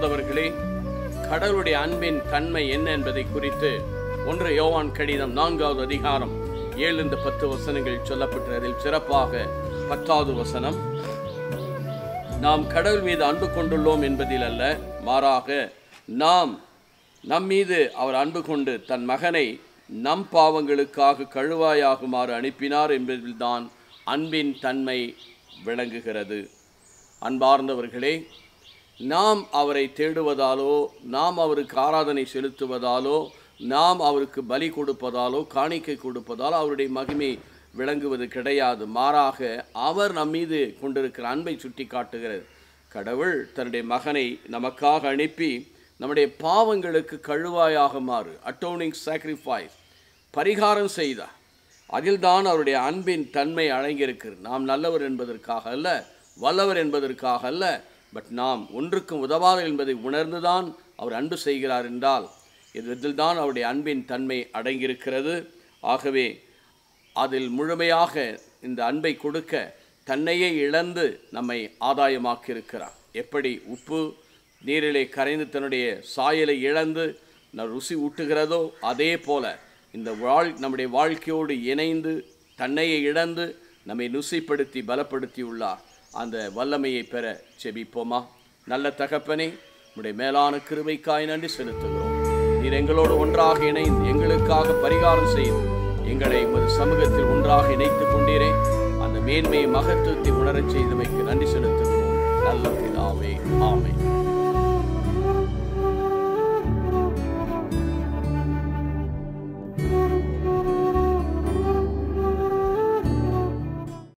அன்பார்ந்தவர்களே கடவுளுடைய அன்பின் தன்மை என்ன என்பதை குறித்து ஒன்று யோவான் கடிதம் நான்காவது அதிகாரம் ஏழிலிருந்து பத்து வசனங்கள் சொல்லப்பட்டதில் சிறப்பாக பத்தாவது வசனம் நாம் கடவுள் மீது அன்பு கொண்டுள்ளோம் என்பதில் அல்ல மாறாக நாம் நம் மீது அவர் அன்பு கொண்டு தன் மகனை நம் பாவங்களுக்காக கழுவாயாகுமாறு அனுப்பினார் என்பதில்தான் அன்பின் தன்மை விளங்குகிறது அன்பார்ந்தவர்களே நாம் அவரை தேடுவதாலோ நாம் அவருக்கு ஆராதனை செலுத்துவதாலோ நாம் அவருக்கு பலி கொடுப்பதாலோ காணிக்கை கொடுப்பதாலோ அவருடைய மகிமை விளங்குவது கிடையாது மாறாக அவர் நம் மீது கொண்டிருக்கிற அன்பை சுட்டி காட்டுகிறது கடவுள் தன்னுடைய மகனை நமக்காக அனுப்பி நம்முடைய பாவங்களுக்கு கழுவாயாக மாறு அட்டோனிங் சாக்ரிஃபைஸ் பரிகாரம் செய்தார் அதில்தான் அவருடைய அன்பின் தன்மை அடங்கியிருக்கிறது நாம் நல்லவர் என்பதற்காக அல்ல வல்லவர் என்பதற்காக அல்ல பட் நாம் ஒன்றுக்கும் உதவாத என்பதை உணர்ந்துதான் அவர் அன்பு செய்கிறார் என்றால் இதில் தான் அவருடைய அன்பின் தன்மை அடங்கியிருக்கிறது ஆகவே அதில் முழுமையாக இந்த அன்பை கொடுக்க தன்னையே இழந்து நம்மை ஆதாயமாக்கியிருக்கிறார் எப்படி உப்பு நீரிலே கரைந்து தன்னுடைய சாயலை இழந்து ந- ருசி ஊட்டுகிறதோ அதே போல இந்த வாழ் நம்முடைய வாழ்க்கையோடு இணைந்து தன்னையே இழந்து நம்மை ருசிப்படுத்தி பலப்படுத்தியுள்ளார் அந்த வல்லமையை பெற செபிப்போமா நல்ல தகப்பனே உடைய மேலான கிருபைக்காய் நன்றி செலுத்துகிறோம் நீர் எங்களோடு ஒன்றாக இணைந்து எங்களுக்காக பரிகாரம் செய்து எங்களை உமது சமூகத்தில் ஒன்றாக இணைத்துக் கொண்டீரே அந்த மேன்மையை மகத்துவத்தை உணரச் செய்தமைக்கு நன்றி செலுத்துகிறோம் நல்ல பிதாவே ஆமென்